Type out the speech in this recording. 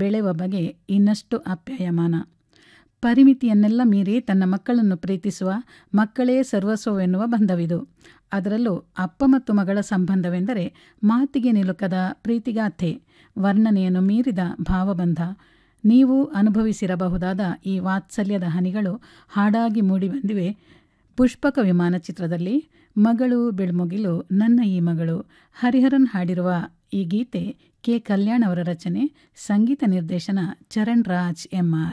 ಬೆಳೆವ ಬಗೆ ಇನ್ನಷ್ಟು ಅಪ್ಯಾಯಮಾನ ಪರಿಮಿತಿಯನ್ನೆಲ್ಲ ಮೀರಿ ತನ್ನ ಮಕ್ಕಳನ್ನು ಪ್ರೀತಿಸುವ ಮಕ್ಕಳೇ ಸರ್ವಸ್ವವೆನ್ನುವ ಬಂಧವಿದು ಅದರಲ್ಲೂ ಅಪ್ಪ ಮತ್ತು ಮಗಳ ಸಂಬಂಧವೆಂದರೆ ಮಾತಿಗೆ ನಿಲುಕದ ಪ್ರೀತಿಗಾಥೆ ವರ್ಣನೆಯನ್ನು ಮೀರಿದ ಭಾವಬಂಧ ನೀವು ಅನುಭವಿಸಿರಬಹುದಾದ ಈ ವಾತ್ಸಲ್ಯದ ಹನಿಗಳು ಹಾಡಾಗಿ ಮೂಡಿಬಂದಿವೆ ಪುಷ್ಪಕ ವಿಮಾನ ಚಿತ್ರದಲ್ಲಿ ಮಗಳು ಬೆಳ್ಮುಗಿಲು ನನ್ನ ಈ ಮಗಳು ಹರಿಹರನ್ ಹಾಡಿರುವ ಈ ಗೀತೆ ಕೆ ಕಲ್ಯಾಣ್ ಅವರ ರಚನೆ ಸಂಗೀತ ನಿರ್ದೇಶನ ಚರಣ್ ರಾಜ್ ಎಂಆರ್